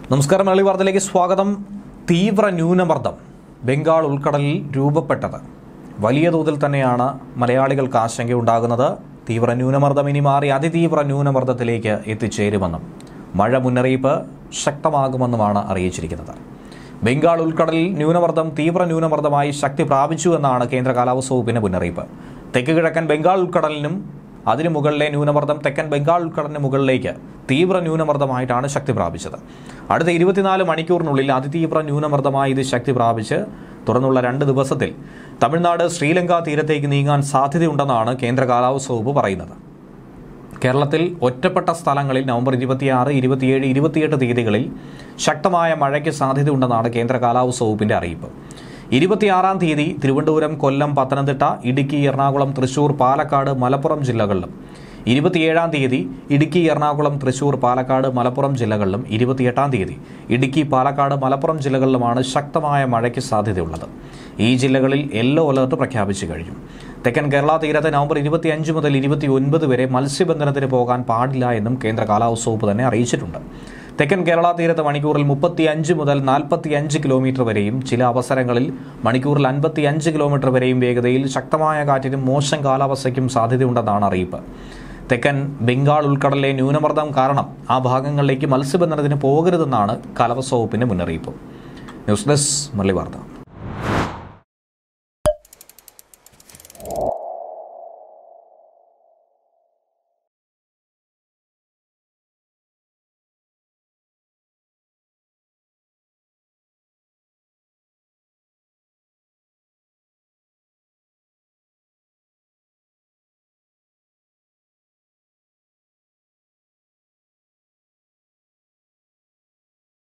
നമസ്കാരം മലയാളി വാർത്തയിലേക്ക് സ്വാഗതം തീവ്ര ന്യൂനമർദ്ദം ബംഗാൾ ഉൾക്കടലിൽ രൂപപ്പെട്ടത് വലിയ തോതിൽ തന്നെയാണ് മലയാളികൾക്ക് ആശങ്കയുണ്ടാകുന്നത് തീവ്ര ന്യൂനമർദ്ദം ഇനി മാറി അതിതീവ്ര ന്യൂനമർദ്ദത്തിലേക്ക് എത്തിച്ചേരുമെന്നും മഴ മുന്നറിയിപ്പ് ശക്തമാകുമെന്നുമാണ് അറിയിച്ചിരിക്കുന്നത് ബംഗാൾ ഉൾക്കടലിൽ ന്യൂനമർദ്ദം തീവ്ര ന്യൂനമർദ്ദമായി ശക്തി പ്രാപിച്ചു എന്നാണ് കേന്ദ്ര കാലാവസ്ഥ വകുപ്പിന്റെ മുന്നറിയിപ്പ് തെക്ക് കിഴക്കൻ ബംഗാൾ ഉൾക്കടലിനും അതിനു മുകളിലെ ന്യൂനമർദ്ദം തെക്കൻ ബംഗാൾ ഉൾക്കടലിന് മുകളിലേക്ക് തീവ്ര ന്യൂനമർദ്ദമായിട്ടാണ് ശക്തി പ്രാപിച്ചത് അടുത്ത ഇരുപത്തിനാല് മണിക്കൂറിനുള്ളിൽ അതിതീവ്ര ന്യൂനമർദ്ദമായി ഇത് ശക്തി പ്രാപിച്ച് തുടർന്നുള്ള രണ്ട് ദിവസത്തിൽ തമിഴ്നാട് ശ്രീലങ്ക തീരത്തേക്ക് നീങ്ങാൻ സാധ്യതയുണ്ടെന്നാണ് കേന്ദ്ര കാലാവസ്ഥ വകുപ്പ് പറയുന്നത് കേരളത്തിൽ ഒറ്റപ്പെട്ട സ്ഥലങ്ങളിൽ നവംബർ ഇരുപത്തിയാറ് ഇരുപത്തിയേഴ് ഇരുപത്തിയെട്ട് തീയതികളിൽ ശക്തമായ മഴയ്ക്ക് സാധ്യതയുണ്ടെന്നാണ് കേന്ദ്ര കാലാവസ്ഥ വകുപ്പിന്റെ അറിയിപ്പ് ഇരുപത്തിയാറാം തീയതി തിരുവനന്തപുരം കൊല്ലം പത്തനംതിട്ട ഇടുക്കി എറണാകുളം തൃശൂർ പാലക്കാട് മലപ്പുറം ജില്ലകളിലും ഇരുപത്തിയേഴാം തീയതി ഇടുക്കി എറണാകുളം തൃശൂർ പാലക്കാട് മലപ്പുറം ജില്ലകളിലും ഇരുപത്തിയെട്ടാം തീയതി ഇടുക്കി പാലക്കാട് മലപ്പുറം ജില്ലകളിലുമാണ് ശക്തമായ മഴയ്ക്ക് സാധ്യതയുള്ളത് ഈ ജില്ലകളിൽ യെല്ലോ അലർട്ട് പ്രഖ്യാപിച്ചു കഴിഞ്ഞു തെക്കൻ കേരള തീരത്ത് നവംബർ ഇരുപത്തിയഞ്ച് മുതൽ ഇരുപത്തി ഒൻപത് വരെ മത്സ്യബന്ധനത്തിന് പോകാൻ പാടില്ല എന്നും കേന്ദ്ര കാലാവസ്ഥ വകുപ്പ് തന്നെ അറിയിച്ചിട്ടുണ്ട് തെക്കൻ കേരള തീരത്ത് മണിക്കൂറിൽ മുപ്പത്തിയഞ്ച് മുതൽ നാൽപ്പത്തിയഞ്ച് കിലോമീറ്റർ വരെയും ചില അവസരങ്ങളിൽ മണിക്കൂറിൽ അൻപത്തിയഞ്ച് കിലോമീറ്റർ വരെയും വേഗതയിൽ ശക്തമായ കാറ്റിനും മോശം കാലാവസ്ഥയ്ക്കും സാധ്യതയുണ്ടെന്നാണ് അറിയിപ്പ് തെക്കൻ ബംഗാൾ ഉൾക്കടലിലെ ന്യൂനമർദ്ദം കാരണം ആ ഭാഗങ്ങളിലേക്ക് മത്സ്യബന്ധനത്തിന് പോകരുതെന്നാണ് കാലാവസ്ഥ വകുപ്പിന്റെ മുന്നറിയിപ്പ് ന്യൂസ് ഡെസ്ക് മുരളി വാർത്ത